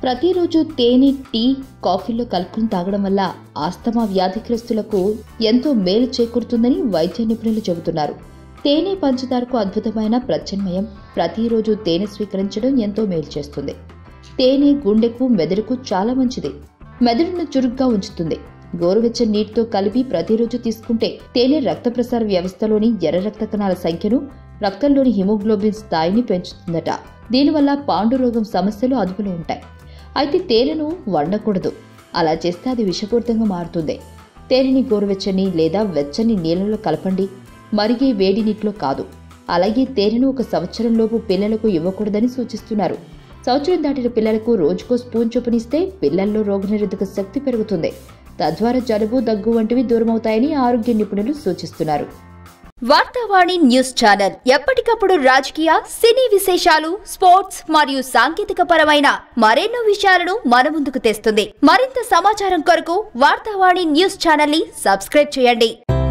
ప్రతిరోజు తేనె టీ కాఫీలో కలుపుకుని తాగడం వల్ల ఆస్తమా వ్యాధిగ్రస్తులకు ఎంతో మేలు చేకూరుతుందని వైద్య నిపుణులు చెబుతున్నారు తేనె పంచదారకు అద్భుతమైన ప్రత్యామ్నాయం ప్రతిరోజు తేనె స్వీకరించడం ఎంతో మేలు చేస్తుంది తేనె గుండెకు మెదడుకు చాలా మంచిది మెదడును చురుగ్గా ఉంచుతుంది గోరువెచ్చని నీటితో కలిపి ప్రతిరోజు తీసుకుంటే తేనె రక్త ప్రసార వ్యవస్థలోని ఎర్ర రక్త కణాల సంఖ్యను రక్తంలోని హిమోగ్లోబిన్ స్థాయిని పెంచుతుందట దీనివల్ల పాండురోగం సమస్యలు అదుపులో ఉంటాయి అయితే తేనెను వండకూడదు అలా చేస్తే అది విషపూరితంగా మారుతుంది తేనెని గోరువెచ్చని లేదా వెచ్చని నీళ్ళలో కలపండి మరిగే వేడి నీటిలో కాదు అలాగే తేనెను ఒక సంవత్సరంలోపు పిల్లలకు ఇవ్వకూడదని సూచిస్తున్నారు సంవత్సరం దాటిన పిల్లలకు రోజుకో స్పూన్ చొప్పునిస్తే పిల్లల్లో రోగనిరోధక శక్తి పెరుగుతుంది తద్వారా జలుబు దగ్గు వంటివి దూరమవుతాయని ఆరోగ్య నిపుణులు సూచిస్తున్నారు వార్తావాణి న్యూస్ ఛానల్ ఎప్పటికప్పుడు రాజకీయ సినీ విశేషాలు స్పోర్ట్స్ మరియు సాంకేతిక పరమైన మరెన్నో విషయాలను మన ముందుకు తెస్తుంది మరింత సమాచారం కొరకు వార్తావాణి న్యూస్ ఛానల్ ని సబ్స్క్రైబ్ చేయండి